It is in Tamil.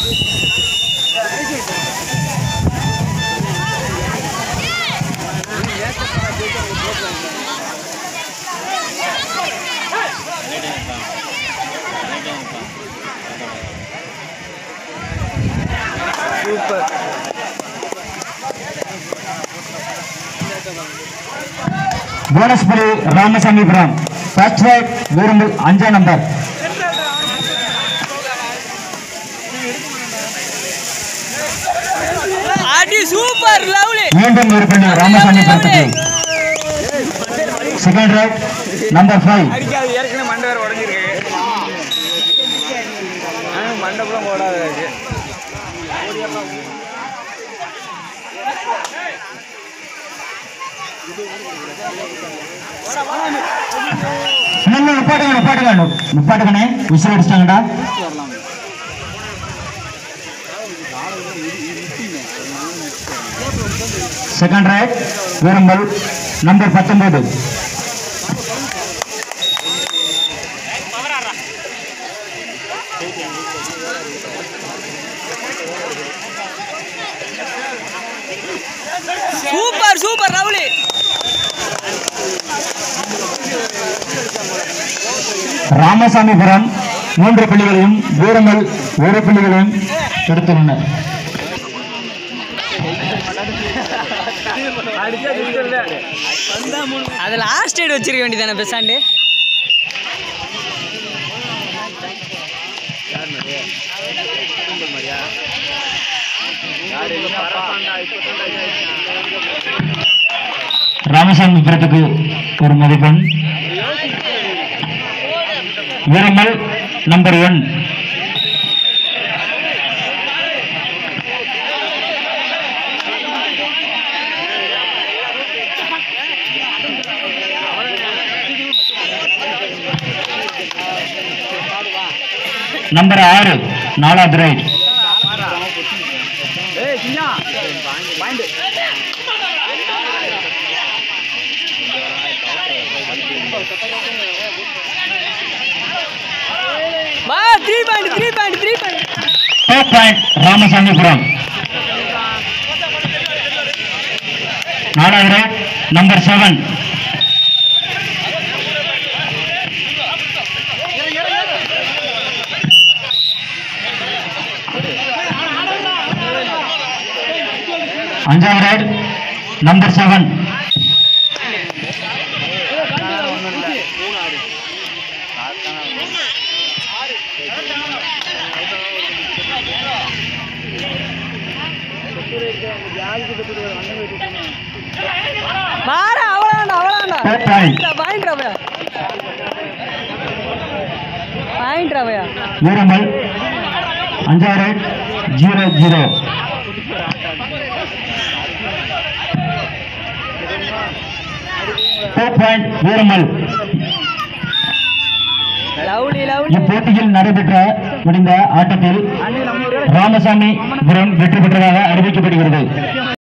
சூப்பர் போனஸ் புலி ராமசாமிபுரம் ஃபர்ஸ்ட் ரைட் வீரம்பல் அஞ்சாம் நம்பர் அடி சூப்பர் லவ்லி மீண்டும் ஒரு புள்ளி ராமசாமிபுரத்துக்கு செகண்ட் ரைட் நம்பர் ஃபைவ் அடிக்காது ஏற்கனவே மண்டை வேற உடஞ்சிருக்கு ஆனால் மண்டபம் போடாது இருக்கு இன்னும் நிப்பாட்டுங்க நிப்பாட்டுங்க நிப்பாட்டுக்கண்ணே விசில் அடிச்சிட்டாங்கடா செகண்ட் ரைட் வீரம்பல் நம்பர் பத்தொன்பது சூப்பர் சூப்பர் லவ்லி ராமசாமிபுரம் மூன்று புள்ளிகளையும் வீரமல் ஒரு புள்ளிகளையும் எடுத்துள்ளனர் அடிச்சா ஜெயிச்சிடல அது லாஸ்ட் ரைடு வச்சிருக்க வேண்டியதானே பெசாண்டு ராமசாமிபுரத்துக்கு ஒரு மதிப்பெண் வீரமல் நம்பர் ஒன் நம்பர் ஆறு நாலாவது ரைட் ஏய் சின்ன பாயிண்ட் வா three point three point three point top point Ramasamipuram நாலாவது ரைட் நம்பர் செவன் அஞ்சாவது ரைட் நம்பர் செவன் வாடா அவ்வளோண்டா அவ்வளோண்டா டாப் பாயிண்ட் பாயிண்ட் ரவையா பாயிண்ட் ரவையா வீரமல் அஞ்சாவது right zero zero top point வீரமல் லவ்லி லவ்லி இப்போட்டியில் நடைபெற்ற முடிந்த ஆட்டத்தில் ராமசாமி புரம் வெற்றி பெற்றதாக அறிவிக்கப்படுகிறது